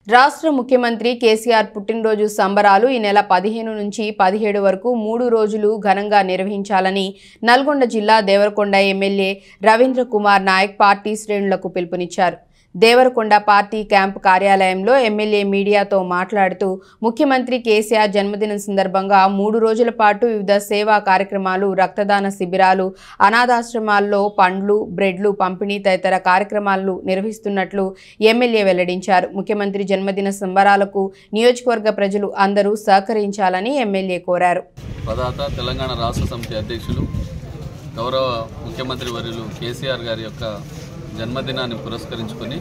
రాష్ట్ర ముఖ్యమంత్రి కేసీఆర్ పుట్టినరోజు సంబరాలు ఈ నెల పదిహేను నుంచి పదిహేడు వరకు మూడు రోజులు ఘనంగా నిర్వహించాలని నల్గొండ జిల్లా దేవరకొండ ఎమ్మెల్యే రవీంద్ర కుమార్ నాయక్ పార్టీ శ్రేణులకు పిలుపునిచ్చారు దేవరకొండ పార్టీ క్యాంపు కార్యాలయంలో ఎమ్మెల్యే మీడియాతో మాట్లాడుతూ ముఖ్యమంత్రి కేసీఆర్ జన్మదినం సందర్భంగా మూడు రోజుల పాటు వివిధ సేవా కార్యక్రమాలు రక్తదాన శిబిరాలు అనాథాశ్రమాల్లో పండ్లు బ్రెడ్లు పంపిణీ తదితర కార్యక్రమాలు నిర్వహిస్తున్నట్లు ఎమ్మెల్యే వెల్లడించారు ముఖ్యమంత్రి జన్మదిన సంబరాలకు నియోజకవర్గ ప్రజలు అందరూ సహకరించాలని ఎమ్మెల్యే కోరారు ప్రదాత తెలంగాణ రాష్ట్ర సమితి అధ్యక్షులు గౌరవ ముఖ్యమంత్రి వర్యులు కేసీఆర్ గారి యొక్క జన్మదినాన్ని పురస్కరించుకొని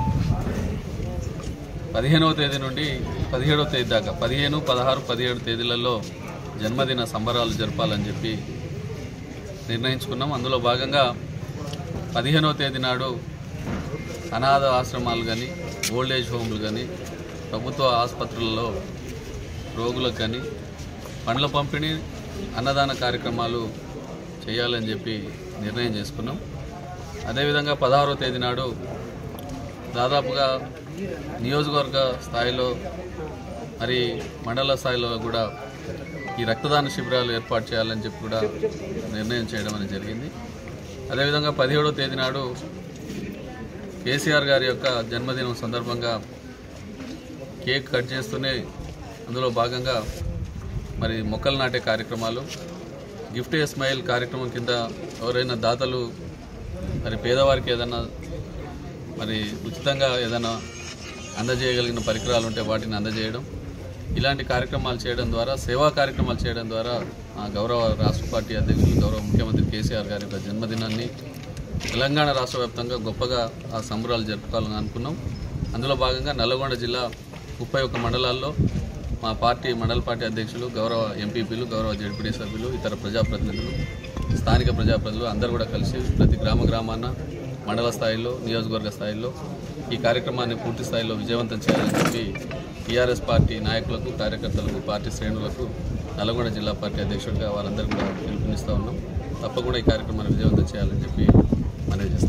పదిహేనవ తేదీ నుండి పదిహేడవ తేదీ దాకా పదిహేను పదహారు పదిహేడు తేదీలలో జన్మదిన సంబరాలు జరపాలని చెప్పి నిర్ణయించుకున్నాం అందులో భాగంగా పదిహేనవ తేదీ నాడు అనాథ ఆశ్రమాలు కానీ ఓల్డ్ ఏజ్ హోమ్లు కానీ ప్రభుత్వ ఆసుపత్రులలో రోగులకు కానీ పండ్ల పంపిణీ అన్నదాన కార్యక్రమాలు చేయాలని చెప్పి నిర్ణయం చేసుకున్నాం అదేవిధంగా పదహారో తేదీ నాడు దాదాపుగా నియోజకవర్గ స్థాయిలో మరి మండల స్థాయిలో కూడా ఈ రక్తదాన శిబిరాలు ఏర్పాటు చేయాలని చెప్పి కూడా నిర్ణయం చేయడం అనేది జరిగింది అదేవిధంగా పదిహేడో తేదీ నాడు కేసీఆర్ గారి యొక్క జన్మదినం సందర్భంగా కేక్ కట్ చేస్తూనే అందులో భాగంగా మరి మొక్కలు నాటే కార్యక్రమాలు గిఫ్ట్ ఏ స్మైల్ కార్యక్రమం కింద ఎవరైనా దాతలు మరి పేదవారికి ఏదైనా మరి ఉచితంగా ఏదైనా అందజేయగలిగిన పరికరాలు ఉంటే వాటిని అందజేయడం ఇలాంటి కార్యక్రమాలు చేయడం ద్వారా సేవా కార్యక్రమాలు చేయడం ద్వారా ఆ గౌరవ రాష్ట్ర పార్టీ అధ్యక్షులు గౌరవ ముఖ్యమంత్రి కేసీఆర్ గారి యొక్క జన్మదినాన్ని తెలంగాణ రాష్ట్ర వ్యాప్తంగా గొప్పగా ఆ సంబరాలు జరుపుకోవాలని అనుకున్నాం అందులో భాగంగా నల్లగొండ జిల్లా ముప్పై ఒక్క మండలాల్లో మా పార్టీ మండల పార్టీ అధ్యక్షులు గౌరవ ఎంపీపీలు గౌరవ జడ్పీడీ సభ్యులు ఇతర ప్రజాప్రతినిధులు స్థానిక ప్రజాప్రతినిధులు అందరూ కూడా కలిసి ప్రతి గ్రామ గ్రామాన మండల స్థాయిలో నియోజకవర్గ స్థాయిలో ఈ కార్యక్రమాన్ని పూర్తి స్థాయిలో విజయవంతం చేయాలని చెప్పి టీఆర్ఎస్ పార్టీ నాయకులకు కార్యకర్తలకు పార్టీ శ్రేణులకు నల్గొండ జిల్లా పార్టీ అధ్యక్షుడిగా వారందరూ కూడా పిలుపునిస్తూ ఉన్నాం తప్పకుండా ఈ కార్యక్రమాన్ని విజయవంతం చేయాలని చెప్పి మనవి చేస్తాం